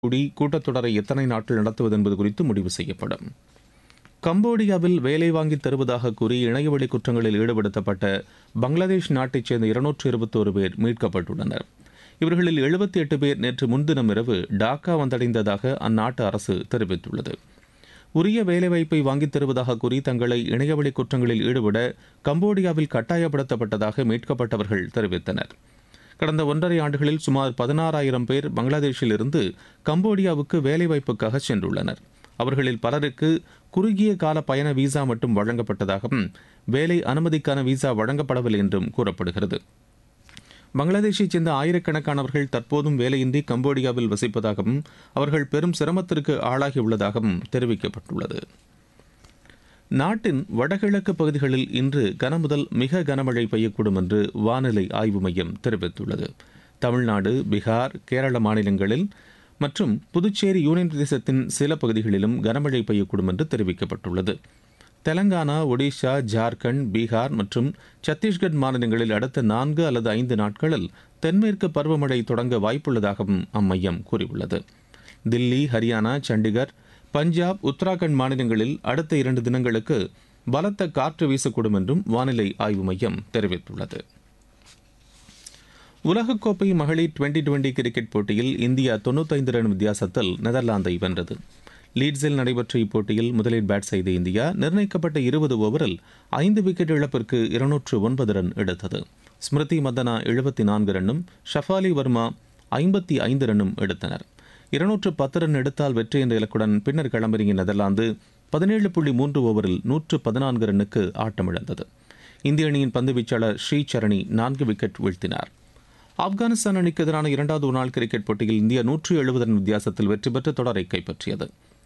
கூடி கூட்டத்தொடரை எத்தனை நாட்கள் நடத்துவது என்பது குறித்து முடிவு செய்யப்படும் கம்போடியாவில் வேலை வாங்கி தருவதாக கூறி இணையவழி குற்றங்களில் ஈடுபடுத்தப்பட்ட பங்களாதேஷ் நாட்டைச் சேர்ந்த இருநூற்று இருபத்தோரு பேர் மீட்கப்பட்டுள்ளனர் இவர்களில் எழுபத்தி எட்டு பேர் நேற்று முன்தினம் இரவு டாக்கா வந்தடைந்ததாக அந்நாட்டு அரசு தெரிவித்துள்ளது உரிய வேலைவாய்ப்பை வாங்கித் தருவதாக கூறி தங்களை இணையவழி குற்றங்களில் ஈடுபட கம்போடியாவில் கட்டாயப்படுத்தப்பட்டதாக மீட்கப்பட்டவர்கள் தெரிவித்தனர் கடந்த ஒன்றரை ஆண்டுகளில் சுமார் பதினாறாயிரம் பேர் பங்களாதேஷில் இருந்து கம்போடியாவுக்கு வேலைவாய்ப்புக்காக சென்றுள்ளனர் அவர்களில் பலருக்கு குறுகிய கால பயண விசா மட்டும் வழங்கப்பட்டதாகவும் வேலை அனுமதிக்கான விசா வழங்கப்படவில்லை என்றும் கூறப்படுகிறது பங்களாதேஷைச் சேர்ந்த ஆயிரக்கணக்கானவர்கள் தற்போதும் வேலையின்றி கம்போடியாவில் வசிப்பதாகவும் அவர்கள் பெரும் சிரமத்திற்கு ஆளாகியுள்ளதாகவும் தெரிவிக்கப்பட்டுள்ளது நாட்டின் வடகிழக்கு பகுதிகளில் இன்று கனமுதல் மிக கனமழை பெய்யக்கூடும் என்று வானிலை ஆய்வு மையம் தெரிவித்துள்ளது தமிழ்நாடு பீகார் கேரள மாநிலங்களில் மற்றும் புதுச்சேரி யூனியன் பிரதேசத்தின் சில பகுதிகளிலும் கனமழை பெய்யக்கூடும் என்று தெரிவிக்கப்பட்டுள்ளது தெலங்கானா ஒடிஷா ஜார்க்கண்ட் பீகார் மற்றும் சத்தீஸ்கட் மாநிலங்களில் அடுத்த நான்கு அல்லது ஐந்து நாட்களில் தென்மேற்கு பருவமழை தொடங்க வாய்ப்புள்ளதாகவும் அம்மையம் கூறியுள்ளது தில்லி ஹரியானா சண்டிகர் பஞ்சாப் உத்தராகண்ட் மாநிலங்களில் அடுத்த இரண்டு தினங்களுக்கு பலத்த காற்று வீசக்கூடும் என்றும் வானிலை ஆய்வு மையம் தெரிவித்துள்ளது உலகக்கோப்பை மகளிர் டுவெண்டி டுவெண்டி கிரிக்கெட் போட்டியில் இந்தியா தொண்ணூத்தைந்து ரன் வித்தியாசத்தில் நெதர்லாந்தை வென்றது லீட்ஸில் நடைபெற்ற இப்போட்டியில் முதலில் பேட் செய்த இந்தியா நிர்ணயிக்கப்பட்ட இருபது ஓவரில் ஐந்து விக்கெட் இழப்பிற்கு இருநூற்று ஒன்பது ரன் எடுத்தது ஸ்மிருதி மந்தனா எழுபத்தி நான்கு ரன்னும் ஷஃபாலி வர்மா ஐம்பத்தி ஐந்து ரன்னும் எடுத்தனர் இருநூற்று பத்து ரன் எடுத்தால் வெற்றி என்ற இலக்குடன் பின்னர் களமிறங்கிய நெதர்லாந்து பதினேழு புள்ளி மூன்று ஓவரில் நூற்று பதினான்கு ரன்னுக்கு ஆட்டமிழந்தது இந்திய அணியின் பந்து வீச்சாளர் ஸ்ரீசரணி நான்கு விக்கெட் வீழ்த்தினார் ஆப்கானிஸ்தான் அணிக்கு எதிரான இரண்டாவது ஒருநாள் கிரிக்கெட் போட்டியில் இந்தியா நூற்று எழுபது ரன் வித்தியாசத்தில் வெற்றி பெற்று தொடரை கைப்பற்றியது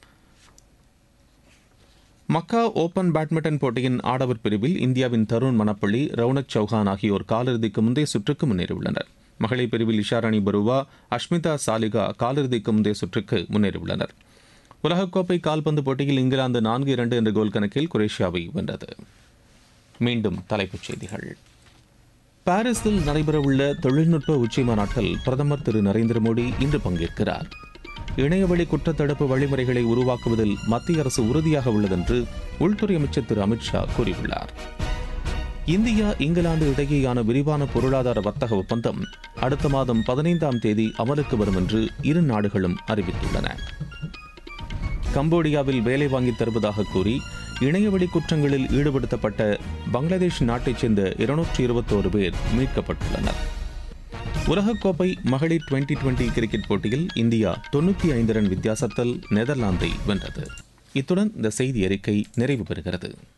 மக்கா ஓபன் பேட்மிண்டன் போட்டியின் ஆடவர் பிரிவில் இந்தியாவின் தருண் மணப்பள்ளி ரவுனக் சௌஹான் ஆகியோர் காலிறுதிக்கு முந்தைய சுற்றுக்கு முன்னேறியுள்ளனர் மகளிர் பிரிவில் இஷாராணி பருவா அஷ்மிதா சாலிகா காலிறுதிக்கு முந்தைய சுற்றுக்கு முன்னேறியுள்ளனர் உலகக்கோப்பை கால்பந்து போட்டியில் இங்கிலாந்து நான்கு இரண்டு என்ற கோல் கணக்கில் குரேஷியாவை வென்றது மீண்டும் தலைப்புச் செய்திகள் பாரிஸில் நடைபெறவுள்ள தொழில்நுட்ப உச்சி மாநாட்டில் பிரதமர் திரு நரேந்திர மோடி இன்று பங்கேற்கிறார் இணையவழி குற்றத்தடுப்பு வழிமுறைகளை உருவாக்குவதில் மத்திய அரசு உறுதியாக உள்ளதென்று உள்துறை அமைச்சர் திரு அமித்ஷா கூறியுள்ளார் இந்தியா இங்கிலாந்து இடையேயான விரிவான பொருளாதார வர்த்தக ஒப்பந்தம் அடுத்த மாதம் பதினைந்தாம் தேதி அமலுக்கு வரும் என்று இரு நாடுகளும் அறிவித்துள்ளன கம்போடியாவில் வேலை வாங்கித் தருவதாக கூறி இணையவழி குற்றங்களில் ஈடுபடுத்தப்பட்ட பங்களாதேஷ் நாட்டைச் சேர்ந்த இருநூற்றி இருபத்தோரு பேர் மீட்கப்பட்டுள்ளனர் உலகக்கோப்பை மகளிர் டுவெண்டி டுவெண்டி கிரிக்கெட் போட்டியில் இந்தியா தொண்ணூற்றி ஐந்து ரன் வித்தியாசத்தில் நெதர்லாந்தை வென்றது இத்துடன் இந்த செய்தி அறிக்கை நிறைவு பெறுகிறது